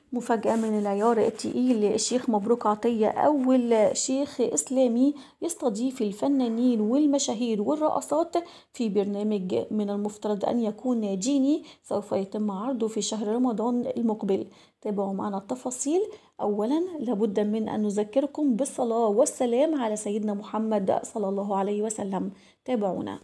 مفاجأة من العيار التقيل الشيخ مبروك عطية أول شيخ إسلامي يستضيف الفنانين والمشاهير والرقصات في برنامج من المفترض أن يكون ديني سوف يتم عرضه في شهر رمضان المقبل تابعوا معنا التفاصيل أولا لابد من أن نذكركم بالصلاة والسلام على سيدنا محمد صلى الله عليه وسلم تابعونا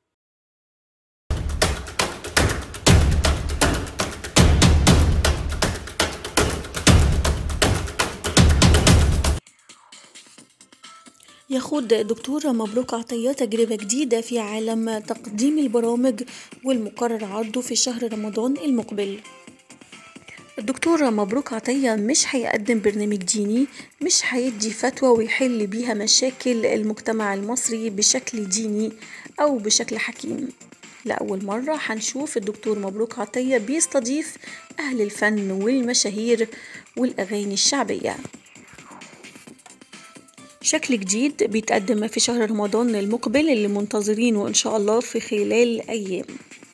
يخوض دكتور مبروك عطية تجربة جديدة في عالم تقديم البرامج والمقرر عرضه في شهر رمضان المقبل الدكتور مبروك عطية مش هيقدم برنامج ديني مش هيدي فتوى ويحل بيها مشاكل المجتمع المصري بشكل ديني أو بشكل حكيم لأول مرة هنشوف الدكتور مبروك عطية بيستضيف أهل الفن والمشاهير والأغاني الشعبية شكل جديد بيتقدم في شهر رمضان المقبل اللي منتظرينه إن شاء الله في خلال أيام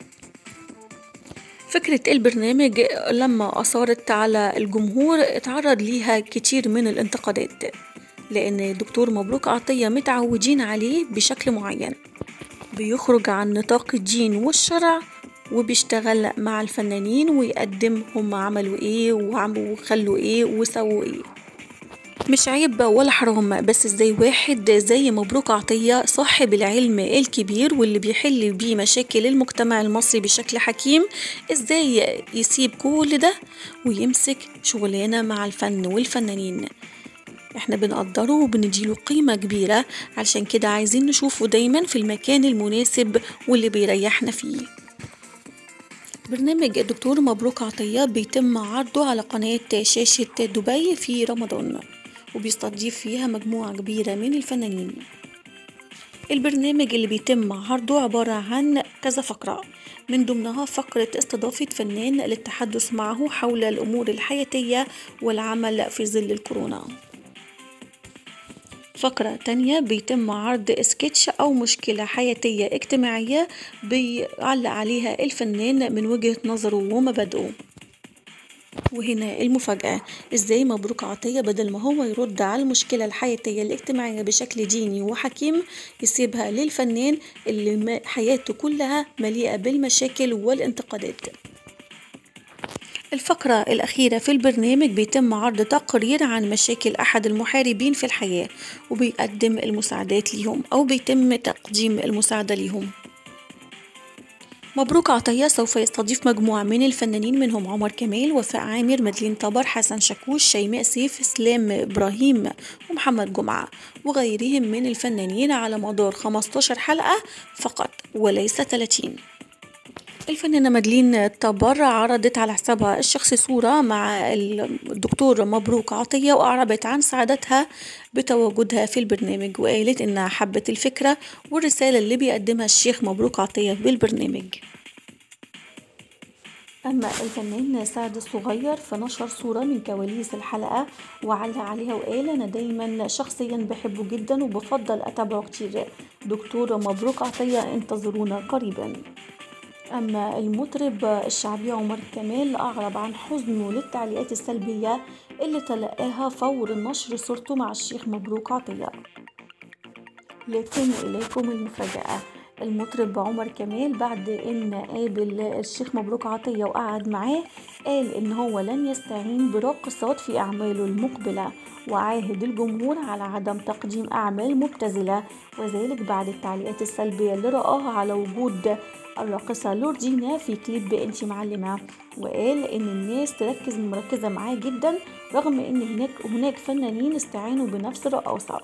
فكرة البرنامج لما أثارت على الجمهور اتعرض ليها كتير من الانتقادات لأن الدكتور مبروك عطية متعودين عليه بشكل معين بيخرج عن نطاق الدين والشرع وبيشتغل مع الفنانين ويقدم هم عملوا ايه وخلوا ايه وسووا ايه مش عيب ولا حرام بس ازاي واحد زي مبروك عطية صاحب العلم الكبير واللي بيحل بيه مشاكل المجتمع المصري بشكل حكيم ازاي يسيب كل ده ويمسك شغلانة مع الفن والفنانين احنا بنقدره وبنديله قيمة كبيرة علشان كده عايزين نشوفه دايما في المكان المناسب واللي بيريحنا فيه برنامج الدكتور مبروك عطية بيتم عرضه على قناة شاشة دبي في رمضان وبيستضيف فيها مجموعة كبيرة من الفنانين البرنامج اللي بيتم عرضه عبارة عن كذا فقرة من ضمنها فقرة استضافة فنان للتحدث معه حول الأمور الحياتية والعمل في ظل الكورونا فقرة تانية بيتم عرض سكتش أو مشكلة حياتية اجتماعية بيعلق عليها الفنان من وجهة نظره ومبادئه وهنا المفاجأة ازاي مبروك عطية بدل ما هو يرد على المشكلة الحياتية الاجتماعية بشكل ديني وحكيم يسيبها للفنان اللي حياته كلها مليئة بالمشاكل والانتقادات الفقرة الأخيرة في البرنامج بيتم عرض تقرير عن مشاكل أحد المحاربين في الحياة وبيقدم المساعدات ليهم أو بيتم تقديم المساعدة ليهم مبروك عطية سوف يستضيف مجموعة من الفنانين منهم عمر كمال وفاء عامر مدلين طبر حسن شاكوش شيماء سيف اسلام ابراهيم ومحمد جمعة وغيرهم من الفنانين على مدار 15 حلقة فقط وليس 30 الفنانة مدلين طبر عرضت على حسابها الشخصي صورة مع الدكتور مبروك عطية وأعربت عن سعادتها بتواجدها في البرنامج وقالت إنها حبت الفكرة والرسالة اللي بيقدمها الشيخ مبروك عطية بالبرنامج أما الفنان سعد الصغير فنشر صورة من كواليس الحلقة وعلق عليها وقال أنا دايما شخصيا بحبه جدا وبفضل أتابعه كتير دكتور مبروك عطية انتظرونا قريبا أما المطرب الشعبي عمر كمال أعرب عن حزنه للتعليقات السلبية اللي تلقاها فور نشر صورته مع الشيخ مبروك عطية لكن إليكم المفاجأة المطرب عمر كمال بعد ان قابل الشيخ مبروك عطية وقعد معاه قال ان هو لن يستعين براقصات في اعماله المقبلة وعاهد الجمهور على عدم تقديم اعمال مبتذلة وذلك بعد التعليقات السلبية اللي رآها على وجود الراقصة لوردينا في كليب انتي معلمة وقال ان الناس تركز مركزة معاه جدا رغم ان هناك هناك فنانين استعانوا بنفس الرقاصة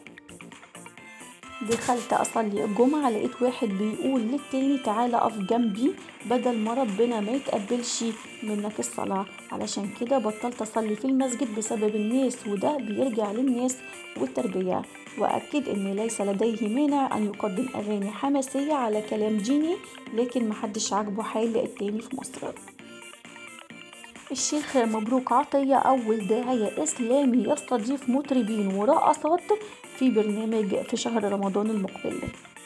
دخلت اصلي الجمعة لقيت واحد بيقول للتاني تعالى اقف جنبي بدل ما ربنا ما يتقبلش منك الصلاة علشان كده بطلت اصلي في المسجد بسبب الناس وده بيرجع للناس والتربية واكد ان ليس لديه مانع ان يقدم اغاني حماسية على كلام ديني لكن محدش عاجبه حال التاني في مصر الشيخ مبروك عطية أول داعية إسلامي يستضيف مطربين ورقصات في برنامج في شهر رمضان المقبل